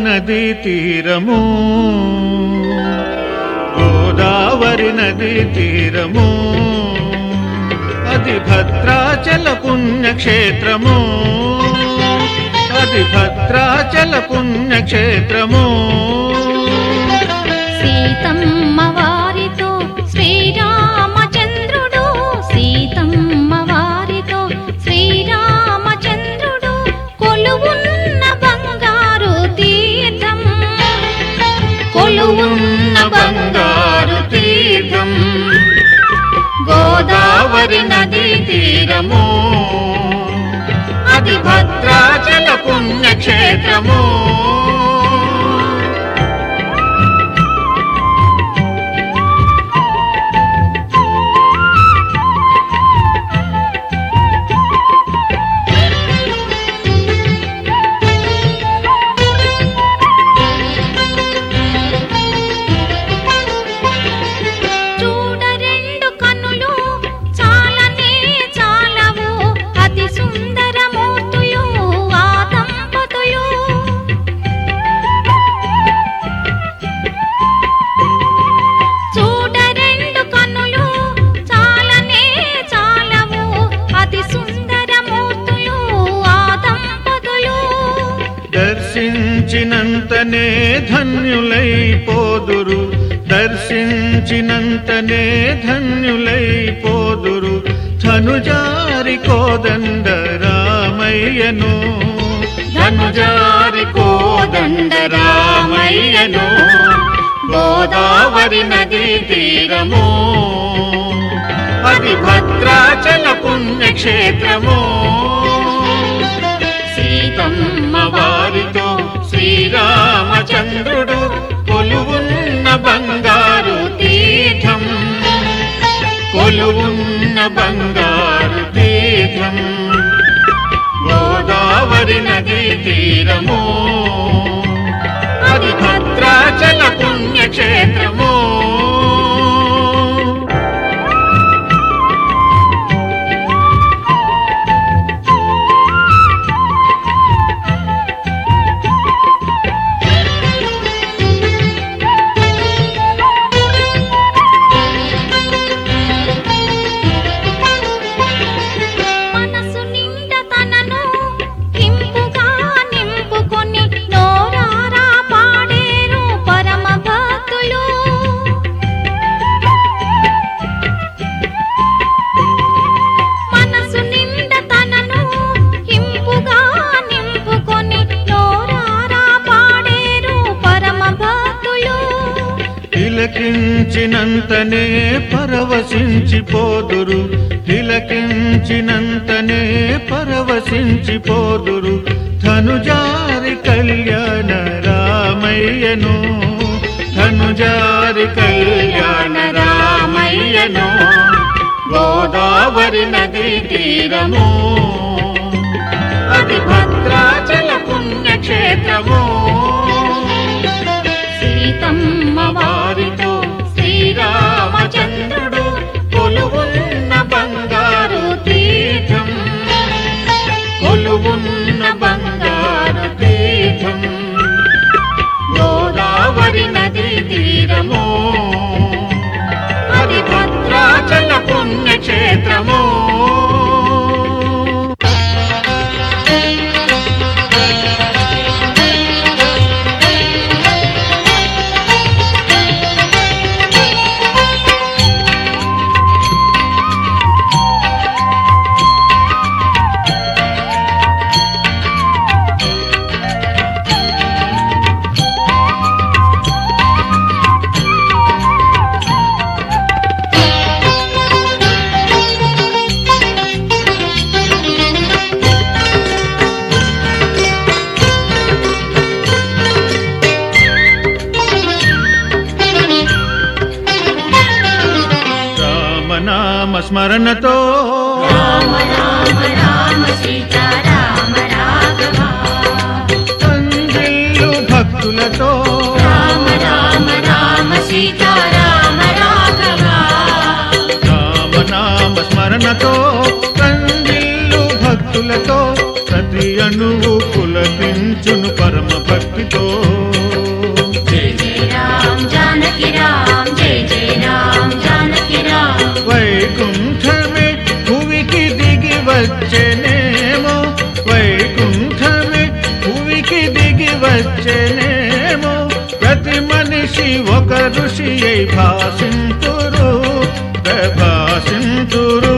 నదీ తీరము గోదావరి నదీ తీరము అది భద్రాచల పుణ్యక్షేత్రము అది భద్రాచల పుణ్యక్షేత్రము సీతమ్మ వారితో శ్రీరామచంద్రుడు సీతమ్మ వారితో శ్రీరామచంద్రుడు కొలువున్న బంగారు తీర్థం కొలువున్న బంగారు తీర్థం గోదావరి నదీ తీరము అది భద్రాచల పుణ్యక్షేత్రము చూడ రెండు కన్నులు చాలనే చాలవు అతి సుందరమూర్తులు ఆ దంపతులు చూడ రెండు కన్నులు చాలనే చాలవు అతి సుందరమూర్తులు ఆ దంపతులు దర్శించినంతనే ధన్యులైపోదురు దర్శించినంతనే ధన్యులైపోదురు ధనుజారి కోదండ రామయ్యను ధనుజారి కోదండ రామయ్యను గోదావరి నదీ తీరము అది భద్రాచల పుణ్యక్షేత్రము సీతమ్మ వారితో శ్రీరామచంద్రుడు కొలువున్న బంగారు తీర్థం కొలువున్న బంగారు తీర్థం గోదావరి నదీ తీరము అది భద్రాచల పుణ్యక్షేత్రము మనసు నిండ తనను ఇంపుగా నింపుకొని నోరారా పాడేరు పరమ భక్తులు మనసు నిండ తనను ఇంపుగా నింపుకొని నోరారా పాడేరు పరమ భక్తులు తిలకించినంతనే పరవశించిపోదురు తిలకించినంతనే పరవశించిపోదురు ధనుజారి కళ్యాణ రామయ్యను ధనుజారి కళ్యాణ రామయ్యను గోదావరి నదీ తీరము అది భద్రాచల పుణ్యక్షేత్రము సీతమ్మ వారితో శ్రీరామచంద్రుడు కొలువున్న బంగారు తీర్థం కొలువున్న బంగారు తీర్థం గోదావరి నదీ తీరము అది భద్రాచల పుణ్యక్షేత్రము రామనామ స్మరణతో రామ రామ రామ సీతా రామ రాఘవ అందిల్లు భక్తులతో రామ రామ రామ సీతా రామ రాఘవ రామనామ స్మరణతో కందిల్లు భక్తులతో ప్రతి అణువు పులకించును పరమ భక్తితో తుంచూరు